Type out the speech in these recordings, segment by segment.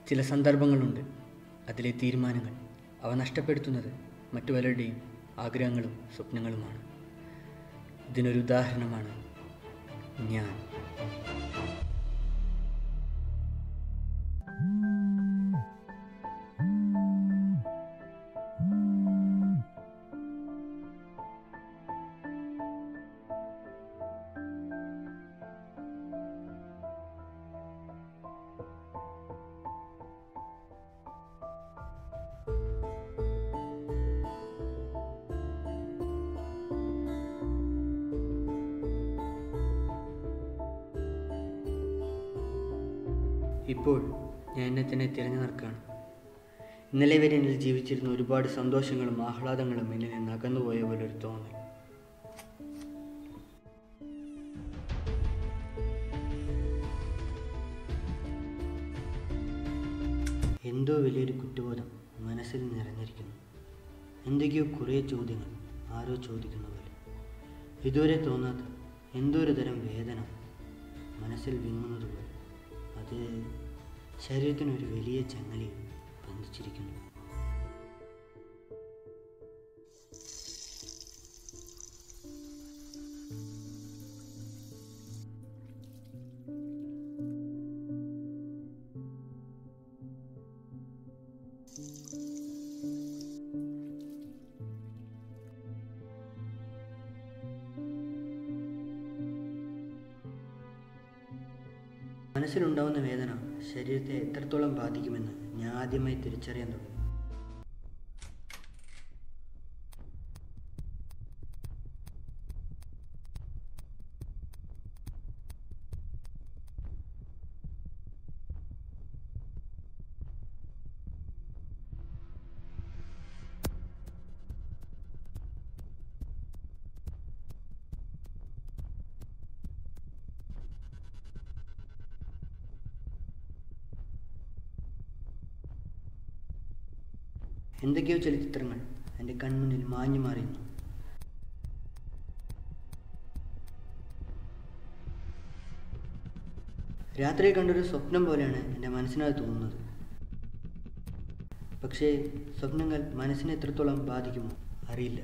ചില സന്ദർഭങ്ങളുണ്ട് അതിലെ തീരുമാനങ്ങൾ അവ നഷ്ടപ്പെടുത്തുന്നത് മറ്റു പലരുടെയും ആഗ്രഹങ്ങളും സ്വപ്നങ്ങളുമാണ് ഇതിനൊരു ഉദാഹരണമാണ് ഞാൻ ഇപ്പോൾ ഞാൻ എന്നെ തന്നെ തിരഞ്ഞു നടക്കുകയാണ് ഇന്നലെ വരെ എന്നിൽ ജീവിച്ചിരുന്ന ഒരുപാട് സന്തോഷങ്ങളും ആഹ്ലാദങ്ങളും എന്നിൽ നിന്ന് അകന്നുപോയ പോലെ ഒരു തോന്നൽ എന്തോ വലിയൊരു കുറ്റബോധം മനസ്സിൽ നിറഞ്ഞിരിക്കുന്നു എന്തൊക്കെയോ കുറേ ചോദ്യങ്ങൾ ആരോ ചോദിക്കുന്ന പോലെ ഇതുവരെ തോന്നാത്ത എന്തോ ഒരു തരം വേദന മനസ്സിൽ വിങ്ങുന്നത് പോലെ അത് ശരീരത്തിന് ഒരു വലിയ ചങ്ങലയിൽ ബന്ധിച്ചിരിക്കുന്നു മനസ്സിലുണ്ടാവുന്ന വേദന ശരീരത്തെ എത്രത്തോളം ബാധിക്കുമെന്ന് ഞാൻ ആദ്യമായി തിരിച്ചറിയാൻ തുടങ്ങി എന്തൊക്കെയോ ചലച്ചിത്രങ്ങൾ എൻ്റെ കൺമുന്നിൽ മാഞ്ഞു മാറിയുന്നു രാത്രി കണ്ടൊരു സ്വപ്നം പോലെയാണ് എൻ്റെ മനസ്സിനത് തോന്നുന്നത് പക്ഷേ സ്വപ്നങ്ങൾ മനസ്സിനെ എത്രത്തോളം ബാധിക്കുമോ അറിയില്ല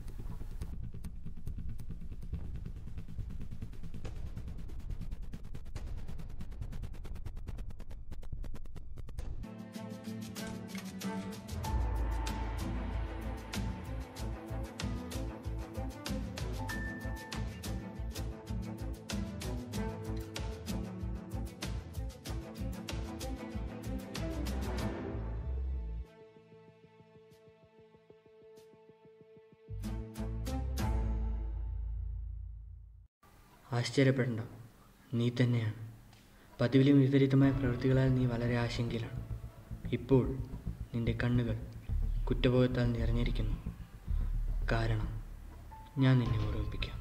ആശ്ചര്യപ്പെടണ്ട നീ തന്നെയാണ് പതിവിലും വിപരീതമായ പ്രവൃത്തികളാൽ നീ വളരെ ആശങ്കയിലാണ് ഇപ്പോൾ നിന്റെ കണ്ണുകൾ കുറ്റബോധത്താൽ നിറഞ്ഞിരിക്കുന്നു കാരണം ഞാൻ നിന്നെ ഓർമ്മിപ്പിക്കാം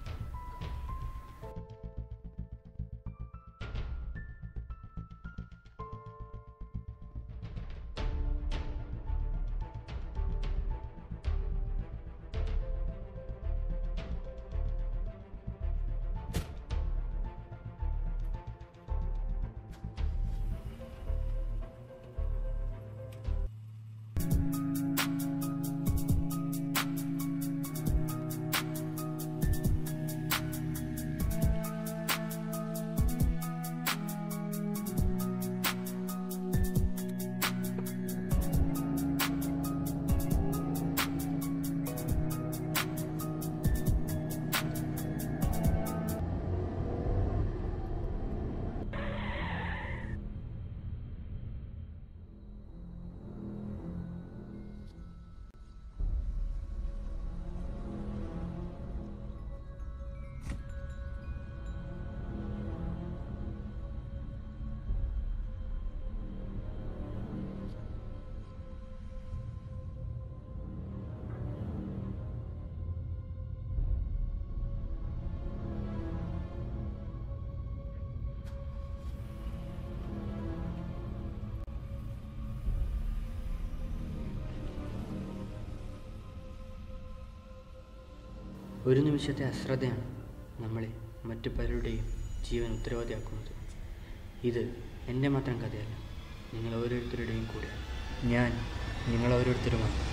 ഒരു നിമിഷത്തെ അശ്രദ്ധയാണ് നമ്മളെ മറ്റു പലരുടെയും ജീവൻ ഉത്തരവാദിയാക്കുന്നത് ഇത് എൻ്റെ മാത്രം കഥയല്ല നിങ്ങൾ ഓരോരുത്തരുടെയും കൂടെ ഞാൻ നിങ്ങൾ ഓരോരുത്തരുമാണ്